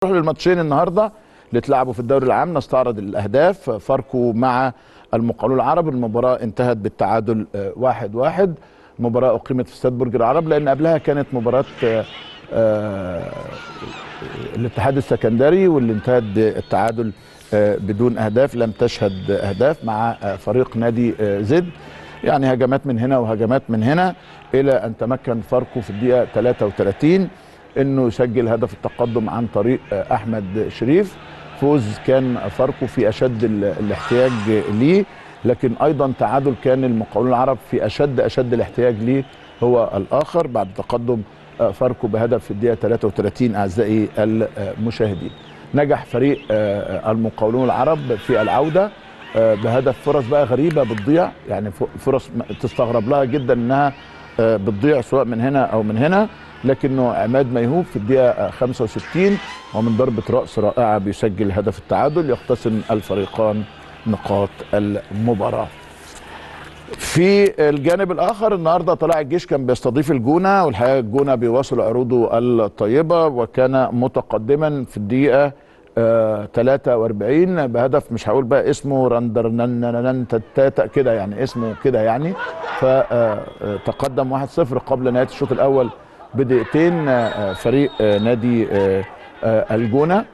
نروح للماتشين النهارده اللي اتلعبوا في الدوري العام نستعرض الاهداف فاركو مع المقاولون العرب المباراه انتهت بالتعادل آه، واحد واحد مباراه اقيمت في استاد برج العرب لان قبلها كانت مباراه آه، آه، الاتحاد السكندري واللي انتهت بالتعادل آه، بدون اهداف لم تشهد اهداف مع آه، فريق نادي آه، زد يعني هجمات من هنا وهجمات من هنا الى ان تمكن فاركو في الدقيقه 33 انه يسجل هدف التقدم عن طريق آه، احمد شريف فوز كان فاركو في اشد ال- الاحتياج ليه لكن ايضا تعادل كان المقاولون العرب في اشد اشد الاحتياج ليه هو الاخر بعد تقدم آه، فاركو بهدف في الدقيقه 33 اعزائي المشاهدين نجح فريق آه، المقاولون العرب في العوده آه، بهدف فرص بقى غريبه بتضيع يعني ف- فرص م- تستغرب لها جدا انها آه، بتضيع سواء من هنا او من هنا لكنه عماد ميهوب في الدقيقه آه، 65 ومن ضربه راس رائعه بيسجل هدف التعادل يقتسم الفريقان نقاط المباراه في الجانب الاخر النهارده طلائع الجيش كان بيستضيف الجونه والحقيقه الجونه بيواصل عروضه الطيبه وكان متقدما في الدقيقه آه 43 بهدف مش هقول بقى اسمه رندرنن تاتا كده يعني اسمه كده يعني فتقدم 1-0 قبل نهايه الشوط الاول بدقيقتين آه، فريق آه، نادي آه، آه، الجونه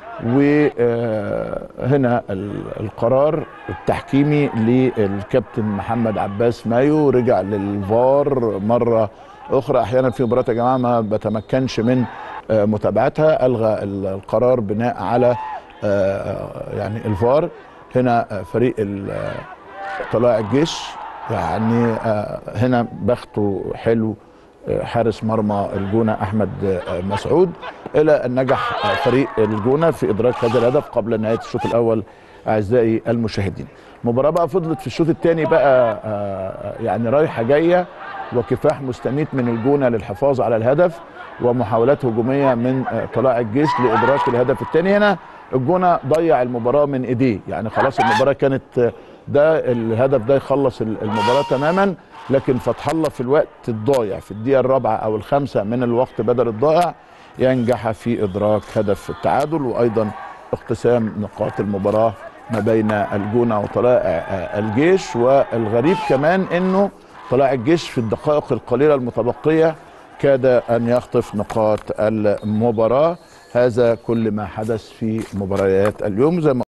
وهنا القرار التحكيمي للكابتن محمد عباس مايو رجع للفار مره اخرى احيانا في مباريات يا جماعه ما بتمكنش من آه، متابعتها الغى ال- القرار بناء على آه، يعني الفار هنا آه، فريق ال- آه، طلائع الجيش يعني آه، هنا بخته حلو آه، حارس مرمى الجونه احمد آه، مسعود الى ان نجح آه، فريق الجونه في ادراك هذا الهدف قبل نهايه الشوط الاول اعزائي المشاهدين. المباراه بقى فضلت في الشوط الثاني بقى آه، يعني رايحه جايه وكفاح مستميت من الجونه للحفاظ على الهدف ومحاولات هجوميه من آه، طلائع الجيش لادراك الهدف الثاني هنا الجونه ضيع المباراه من ايديه يعني خلاص المباراه كانت آه، ده الهدف ده يخلص ال- المباراه تماما لكن فتح الله في الوقت الضايع في الدقيقه الرابعه او الخامسه من الوقت بدل الضائع ينجح في ادراك هدف التعادل وايضا اقتسام نقاط المباراه ما بين الجونه وطلائع آه، الجيش والغريب كمان انه طلائع الجيش في الدقائق القليله المتبقيه كاد ان يخطف نقاط المباراه هذا كل ما حدث في مباريات اليوم زي ما